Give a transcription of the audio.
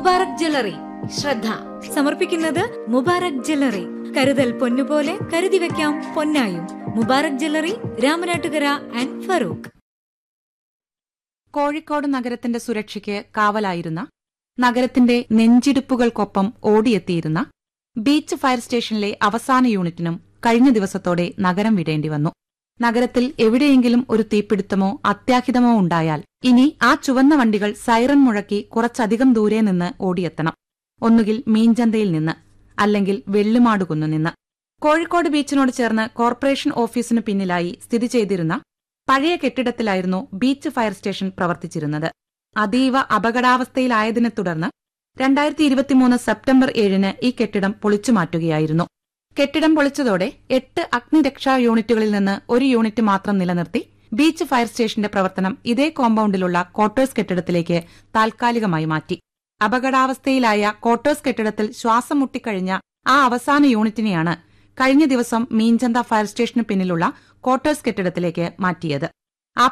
Mubarak jewellery ശ്രദ്ധ സമർപ്പിക്കുന്നത് Mubarak jewellery കരുതൽ പൊന്നുപോലെ കരുതി വെക്കാം പൊന്നായും മുബാറക് ജ്വല്ലറി രാമനാട്ടുകര ആൻഡ് ഫറൂഖ് കോഴിക്കോട് നഗരത്തിന്റെ സുരക്ഷയ്ക്ക് കാവലായിരുന്ന നഗരത്തിന്റെ നെഞ്ചിടിപ്പുകൾക്കൊപ്പം ഓടിയെത്തിയിരുന്ന ബീച്ച് ഫയർ സ്റ്റേഷനിലെ അവസാന യൂണിറ്റിനും കഴിഞ്ഞ ദിവസത്തോടെ നഗരം വിടേണ്ടി വന്നു നഗരത്തിൽ എവിടെയെങ്കിലും ഒരു തീപിടുത്തമോ അത്യാഹിതമോ ഉണ്ടായാൽ ഇനി ആ ചുവന്ന വണ്ടികൾ സൈറൺ മുഴക്കി കുറച്ചധികം ദൂരെ നിന്ന് ഓടിയെത്തണം ഒന്നുകിൽ മീൻചന്തയിൽ നിന്ന് അല്ലെങ്കിൽ വെള്ളിമാടുകുന്നു നിന്ന് കോഴിക്കോട് ബീച്ചിനോട് ചേർന്ന് കോർപ്പറേഷൻ ഓഫീസിനു പിന്നിലായി സ്ഥിതി ചെയ്തിരുന്ന പഴയ കെട്ടിടത്തിലായിരുന്നു ബീച്ച് ഫയർ സ്റ്റേഷൻ പ്രവർത്തിച്ചിരുന്നത് അതീവ അപകടാവസ്ഥയിലായതിനെ തുടർന്ന് രണ്ടായിരത്തി ഇരുപത്തിമൂന്ന് സെപ്റ്റംബർ ഏഴിന് ഈ കെട്ടിടം പൊളിച്ചുമാറ്റുകയായിരുന്നു കെട്ടിടം പൊളിച്ചതോടെ എട്ട് അഗ്നിരക്ഷാ യൂണിറ്റുകളിൽ നിന്ന് ഒരു യൂണിറ്റ് മാത്രം നിലനിർത്തി ബീച്ച് ഫയർ സ്റ്റേഷന്റെ പ്രവർത്തനം ഇതേ കോമ്പൌണ്ടിലുള്ള ക്വാർട്ടേഴ്സ് കെട്ടിടത്തിലേക്ക് താൽക്കാലികമായി മാറ്റി അപകടാവസ്ഥയിലായ ക്വാർട്ടേഴ്സ് കെട്ടിടത്തിൽ ശ്വാസം മുട്ടിക്കഴിഞ്ഞ ആ അവസാന യൂണിറ്റിനെയാണ് കഴിഞ്ഞ ദിവസം മീൻചന്ത ഫയർ സ്റ്റേഷന് പിന്നിലുള്ള ക്വാർട്ടേഴ്സ് കെട്ടിടത്തിലേക്ക് മാറ്റിയത്